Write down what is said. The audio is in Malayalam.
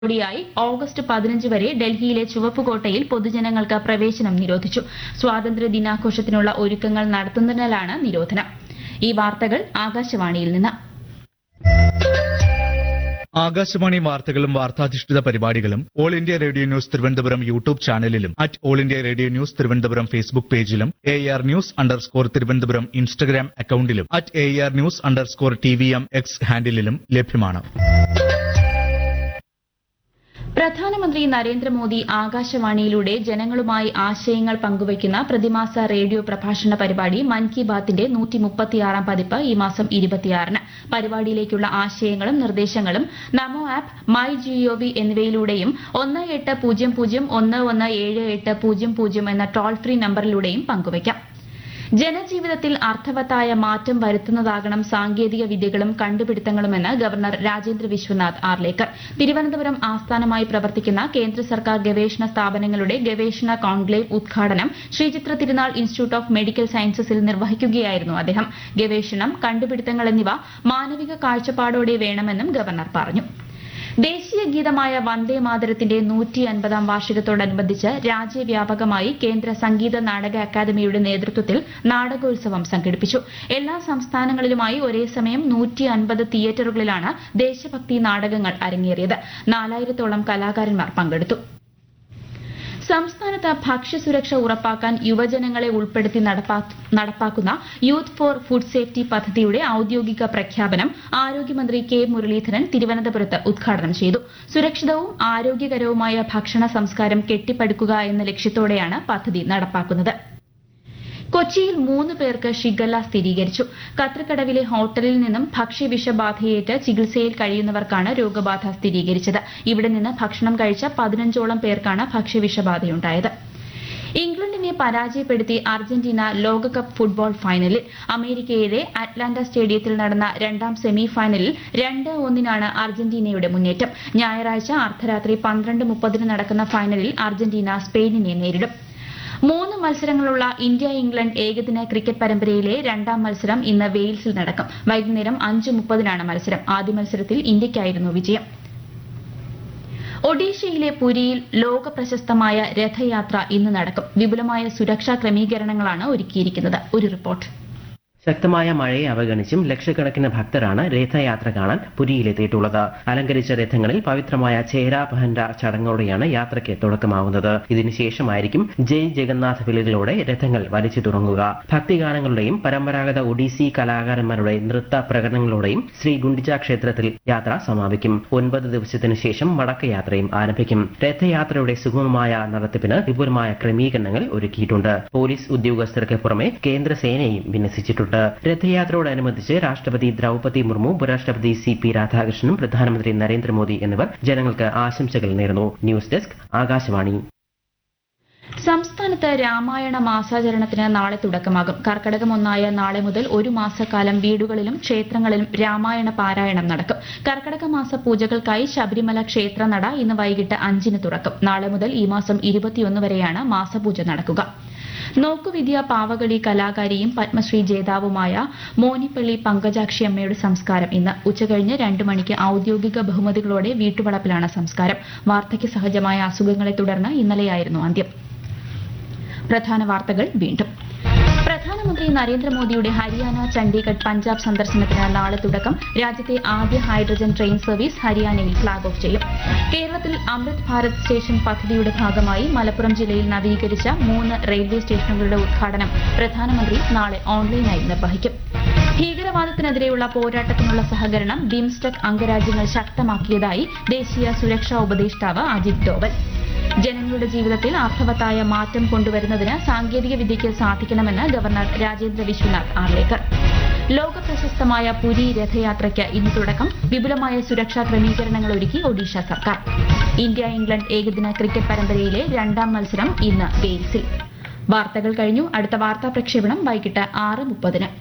ായി ഓഗസ്റ്റ് പതിനഞ്ച് വരെ ഡൽഹിയിലെ ചുവപ്പുകോട്ടയിൽ പൊതുജനങ്ങൾക്ക് പ്രവേശനം നിരോധിച്ചു സ്വാതന്ത്ര്യ ദിനാഘോഷത്തിനുള്ള ഒരുക്കങ്ങൾ നടത്തുന്നതിനാലാണ് നിരോധനം ഈ വാർത്തകൾ ആകാശവാണിയിൽ നിന്ന് ആകാശവാണി വാർത്തകളും വാർത്താധിഷ്ഠിത പരിപാടികളും All India Radio news Thiruvananthapuram YouTube ചാനലിലും at All India Radio news Thiruvananthapuram Facebook പേജിലും A R news underscore Thiruvananthapuram Instagram അക്കൌണ്ടിലും at A R news underscore T V M X ഹാൻഡിലും ലഭ്യമാണ് പ്രധാനമന്ത്രി നരേന്ദ്രമോദി ആകാശവാണിയിലൂടെ ജനങ്ങളുമായി ആശയങ്ങൾ പങ്കുവയ്ക്കുന്ന പ്രതിമാസ റേഡിയോ പ്രഭാഷണ പരിപാടി മൻ കി ബാത്തിന്റെ നൂറ്റി മുപ്പത്തിയാറാം പതിപ്പ് ഈ മാസം ഇരുപത്തിയാറിന് പരിപാടിയിലേക്കുള്ള ആശയങ്ങളും നിർദ്ദേശങ്ങളും നമോ ആപ്പ് മൈ ജിഒവി എന്നിവയിലൂടെയും ഒന്ന് എട്ട് പൂജ്യം പൂജ്യം ഒന്ന് ഒന്ന് ഏഴ് എട്ട് പൂജ്യം പൂജ്യം എന്ന ടോൾ ഫ്രീ നമ്പറിലൂടെയും പങ്കുവയ്ക്കാം ജനജീവിതത്തിൽ അർത്ഥവത്തായ മാറ്റം വരുത്തുന്നതാകണം സാങ്കേതിക വിദ്യകളും കണ്ടുപിടുത്തങ്ങളുമെന്ന് ഗവർണർ രാജേന്ദ്ര വിശ്വനാഥ് ആർലേക്കർ തിരുവനന്തപുരം ആസ്ഥാനമായി പ്രവർത്തിക്കുന്ന കേന്ദ്ര സർക്കാർ ഗവേഷണ സ്ഥാപനങ്ങളുടെ ഗവേഷണ കോൺക്ലേവ് ഉദ്ഘാടനം ശ്രീചിത്ര തിരുനാൾ ഇൻസ്റ്റിറ്റ്യൂട്ട് ഓഫ് മെഡിക്കൽ സയൻസസിൽ നിർവഹിക്കുകയായിരുന്നു അദ്ദേഹം ഗവേഷണം കണ്ടുപിടുത്തങ്ങൾ എന്നിവ മാനവിക കാഴ്ചപ്പാടോടെ വേണമെന്നും ഗവർണർ പറഞ്ഞു ദേശീയ ഗീതമായ വന്ദേ മാതരത്തിന്റെ നൂറ്റി അൻപതാം വാർഷികത്തോടനുബന്ധിച്ച് രാജ്യവ്യാപകമായി കേന്ദ്ര സംഗീത നാടക അക്കാദമിയുടെ നേതൃത്വത്തിൽ നാടകോത്സവം സംഘടിപ്പിച്ചു എല്ലാ സംസ്ഥാനങ്ങളിലുമായി ഒരേ സമയം നൂറ്റി അൻപത് തിയേറ്ററുകളിലാണ് ദേശഭക്തി നാടകങ്ങൾ അരങ്ങേറിയത് നാലായിരത്തോളം കലാകാരന്മാർ പങ്കെടുത്തു സംസ്ഥാനത്ത് ഭക്ഷ്യസുരക്ഷ ഉറപ്പാക്കാൻ യുവജനങ്ങളെ ഉൾപ്പെടുത്തി നടപ്പാ- നടപ്പാക്കുന്ന യൂത്ത് ഫോർ ഫുഡ് സേഫ്റ്റി പദ്ധതിയുടെ ഔദ്യോഗിക പ്രഖ്യാപനം ആരോഗ്യമന്ത്രി കെ മുരളീധരൻ തിരുവനന്തപുരത്ത് ഉദ്ഘാടനം ചെയ്തു സുരക്ഷിതവും ആരോഗ്യകരവുമായ ഭക്ഷണ സംസ്കാരം കെട്ടിപ്പടുക്കുക എന്ന ലക്ഷ്യത്തോടെയാണ് പദ്ധതി നടപ്പാക്കുന്നത് കൊച്ചിയിൽ മൂന്ന് പേർക്ക് ഷിഗല്ല സ്ഥിരീകരിച്ചു കത്രക്കടവിലെ ഹോട്ടലിൽ നിന്നും ഭക്ഷ്യവിഷബാധയേറ്റ് ചികിത്സയിൽ കഴിയുന്നവർക്കാണ് രോഗബാധ സ്ഥിരീകരിച്ചത് ഇവിടെ നിന്ന് ഭക്ഷണം കഴിച്ച പതിനഞ്ചോളം പേർക്കാണ് ഭക്ഷ്യവിഷബാധയുണ്ടായത് ഇംഗ്ലണ്ടിനെ പരാജയപ്പെടുത്തി അർജന്റീന ലോകകപ്പ് ഫുട്ബോൾ ഫൈനലിൽ അമേരിക്കയിലെ അറ്റ്ലാന്റ സ്റ്റേഡിയത്തിൽ നടന്ന രണ്ടാം സെമി ഫൈനലിൽ രണ്ട് ഒന്നിനാണ് അർജന്റീനയുടെ മുന്നേറ്റം ഞായറാഴ്ച അർദ്ധരാത്രി പന്ത്രണ്ട് മുപ്പതിന് നടക്കുന്ന ഫൈനലിൽ അർജന്റീന സ്പെയിനിനെ നേരിടും മൂന്ന് മത്സരങ്ങളുള്ള ഇന്ത്യ ഇംഗ്ലണ്ട് ഏകദിന ക്രിക്കറ്റ് പരമ്പരയിലെ രണ്ടാം മത്സരം ഇന്ന് വെയിൽസിൽ നടക്കും വൈകുന്നേരം അഞ്ച് മുപ്പതിനാണ് മത്സരം ആദ്യ മത്സരത്തിൽ ഇന്ത്യയ്ക്കായിരുന്നു വിജയം ഒഡീഷയിലെ പുരിയിൽ ലോക പ്രശസ്തമായ രഥയാത്ര ഇന്ന് നടക്കും വിപുലമായ സുരക്ഷാ ക്രമീകരണങ്ങളാണ് ഒരുക്കിയിരിക്കുന്നത് ഒരു റിപ്പോർട്ട് ശക്തമായ മഴയെ അവഗണിച്ചും ലക്ഷക്കണക്കിന് ഭക്തരാണ് രഥയാത്ര കാണാൻ പുരിയിലെത്തിയിട്ടുള്ളത് അലങ്കരിച്ച രഥങ്ങളിൽ പവിത്രമായ ചേര പഹൻഡ ചടങ്ങോടെയാണ് യാത്രയ്ക്ക് തുടക്കമാവുന്നത് ഇതിനുശേഷമായിരിക്കും ജയ് ജഗന്നാഥ് വിളികളോടെ രഥങ്ങൾ വലിച്ചു തുടങ്ങുക ഭക്തിഗാനങ്ങളുടെയും പരമ്പരാഗത ഒഡീസി കലാകാരന്മാരുടെ നൃത്ത പ്രകടനങ്ങളോടെയും ശ്രീ ഗുണ്ടിച്ച ക്ഷേത്രത്തിൽ യാത്ര സമാപിക്കും ഒൻപത് ദിവസത്തിനു ശേഷം മടക്കയാത്രയും ആരംഭിക്കും രഥയാത്രയുടെ സുഗമമായ നടത്തിപ്പിന് വിപുലമായ ക്രമീകരണങ്ങൾ ഒരുക്കിയിട്ടുണ്ട് പോലീസ് ഉദ്യോഗസ്ഥർക്ക് പുറമെ കേന്ദ്രസേനയും വിന്യസിച്ചിട്ടുണ്ട് രഥയാത്രയോടനുബന്ധിച്ച് രാഷ്ട്രപതി ദ്രൗപതി മുർമു ഉപരാഷ്ട്രപതി സി പി രാധാകൃഷ്ണനും പ്രധാനമന്ത്രി നരേന്ദ്രമോദി എന്നിവർ ജനങ്ങൾക്ക് ആശംസകൾ നേർന്നു ന്യൂസ് ഡെസ്ക് ആകാശവാണി സംസ്ഥാനത്ത് രാമായണ മാസാചരണത്തിന് നാളെ തുടക്കമാകും കർക്കടകം ഒന്നായ നാളെ മുതൽ ഒരു മാസക്കാലം വീടുകളിലും ക്ഷേത്രങ്ങളിലും രാമായണ പാരായണം നടക്കും കർക്കടക മാസ പൂജകൾക്കായി ശബരിമല ക്ഷേത്രനട ഇന്ന് വൈകിട്ട് അഞ്ചിന് തുറക്കും നാളെ മുതൽ ഈ മാസം ഇരുപത്തിയൊന്ന് വരെയാണ് മാസപൂജ നടക്കുക നോക്കുവിദ്യ പാവകളി കലാകാരിയും പത്മശ്രീ ജേതാവുമായ മോനിപ്പള്ളി പങ്കജാക്ഷി അമ്മയുടെ സംസ്കാരം ഇന്ന് ഉച്ചകഴിഞ്ഞ് രണ്ടു മണിക്ക് ഔദ്യോഗിക ബഹുമതികളോടെ വീട്ടുവളപ്പിലാണ് സംസ്കാരം വാർദ്ധക്യ സഹജമായ അസുഖങ്ങളെ തുടർന്ന് ഇന്നലെയായിരുന്നു അന്ത്യം പ്രധാന വാർത്തകൾ വീണ്ടും പ്രധാനമന്ത്രി നരേന്ദ്രമോദിയുടെ ഹരിയാന ചണ്ഡീഗഡ് പഞ്ചാബ് സന്ദർശനത്തിന് നാളെ തുടക്കം രാജ്യത്തെ ആദ്യ ഹൈഡ്രജൻ ട്രെയിൻ സർവീസ് ഹരിയാനയിൽ ഫ്ളാഗ് ഓഫ് ചെയ്യും കേരളത്തിൽ അമൃത് ഭാരത് സ്റ്റേഷൻ പദ്ധതിയുടെ ഭാഗമായി മലപ്പുറം ജില്ലയിൽ നവീകരിച്ച മൂന്ന് റെയിൽവേ സ്റ്റേഷനുകളുടെ ഉദ്ഘാടനം പ്രധാനമന്ത്രി നാളെ ഓൺലൈനായി നിർവഹിക്കും ഭീകരവാദത്തിനെതിരെയുള്ള പോരാട്ടത്തിനുള്ള സഹകരണം ബിംസ്റ്റെക് അംഗരാജ്യങ്ങൾ ശക്തമാക്കിയതായി ദേശീയ സുരക്ഷാ ഉപദേഷ്ടാവ് അജിത് ഡോവൽ ജനങ്ങളുടെ ജീവിതത്തിൽ അർത്ഥവത്തായ മാറ്റം കൊണ്ടുവരുന്നതിന് സാങ്കേതിക വിദ്യയ്ക്ക് സാധിക്കണമെന്ന് ഗവർണർ രാജേന്ദ്ര വിശ്വനാഥ് ആർലേക്കർ ലോക പ്രശസ്തമായ പുരി രഥയാത്രയ്ക്ക് ഇന്ന് തുടക്കം വിപുലമായ സുരക്ഷാ ക്രമീകരണങ്ങൾ ഒരുക്കി ഒഡീഷ സർക്കാർ ഇന്ത്യ ഇംഗ്ലണ്ട് ഏകദിന ക്രിക്കറ്റ് പരമ്പരയിലെ രണ്ടാം മത്സരം ഇന്ന് വെയിൽസിൽ വാർത്തകൾ കഴിഞ്ഞു അടുത്ത വാർത്താ പ്രക്ഷേപണം വൈകിട്ട് ആറ് മുപ്പതിന്